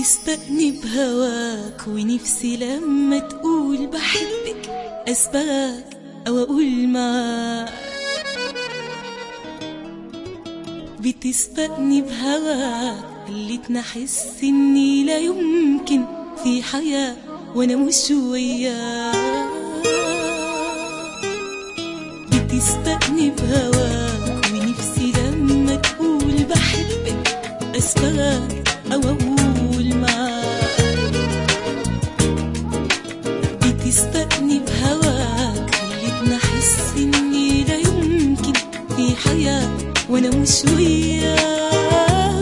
بتسبقني بهواك ونفسي لما تقول بحبك أسبقك أو أقول معاك بتسبقني بهواك خلتني أحس إني لا يمكن في حياة وأنا مش وياك بتسبقني بهواك ونفسي لما تقول بحبك أسبقك أو أقول معاك بتسبقني بهواك خلتني أحس إني لا يمكن في حياة وأنا مش وياك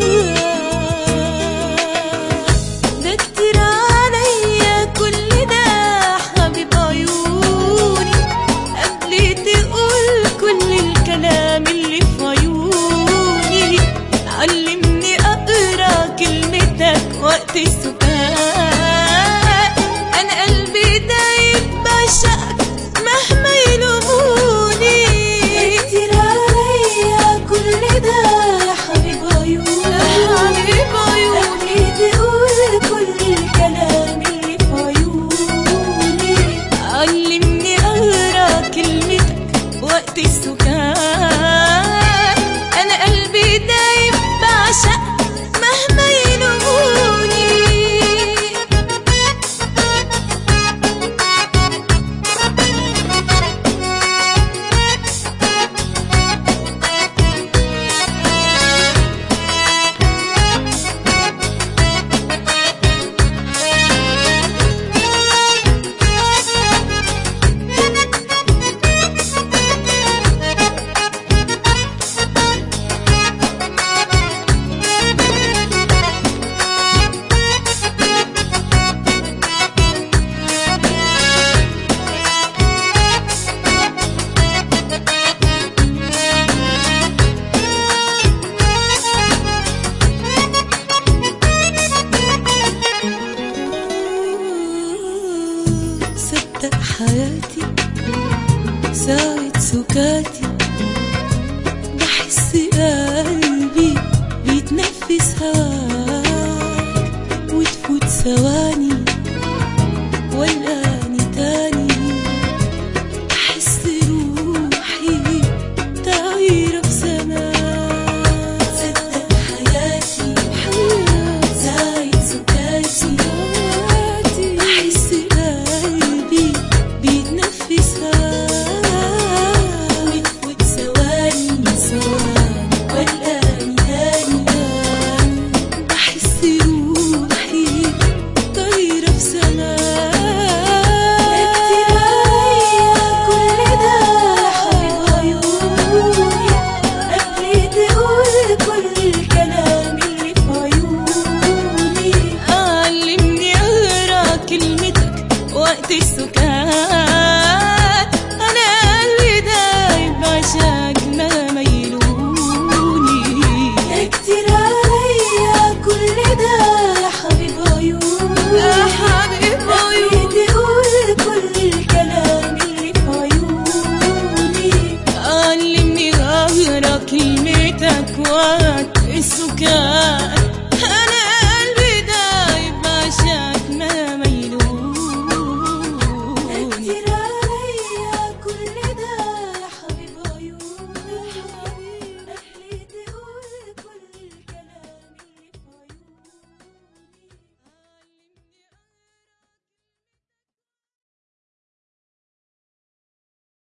ده كتير عليا كل ده حبيب عيوني قبل تقول كل الكلام اللي في عيوني علمني اقرا كلمتك وقت السكات انا قلبي دايب بعشقك مهما يلوموني كتير عليا كل ده يا حبيب عيوني حبيب عيوني تقول كل الكلام اللي في عيوني علمني اقرا كلمتك وقت السكات انا قلبي دايب بعشق مهما يلوموني صدق حياتي ساعة سكاتي بحس قلبي بيتنفس هواك وتفوت ثواني والقاني تاني أحس روحي طايرة في سماك صدق حياتي ساعة سكاتي أحس قلبي بيتنفس هواك وتفوت ثواني ثواني والقاني تاني بحس روحي طايرة في سماك كتير عليا كل ده حبيب عيوني قبل تقول كل الكلام اللي في عيوني علمني اقرا كلمتك وقت السكات انا قلبي دايب عشاك ما يلوموني كتير عليا كل ده يا حبيب عيوني يا حبيب عيوني تقول كل الكلام اللي في عيوني علمني اقرا كلمتك وقت السكات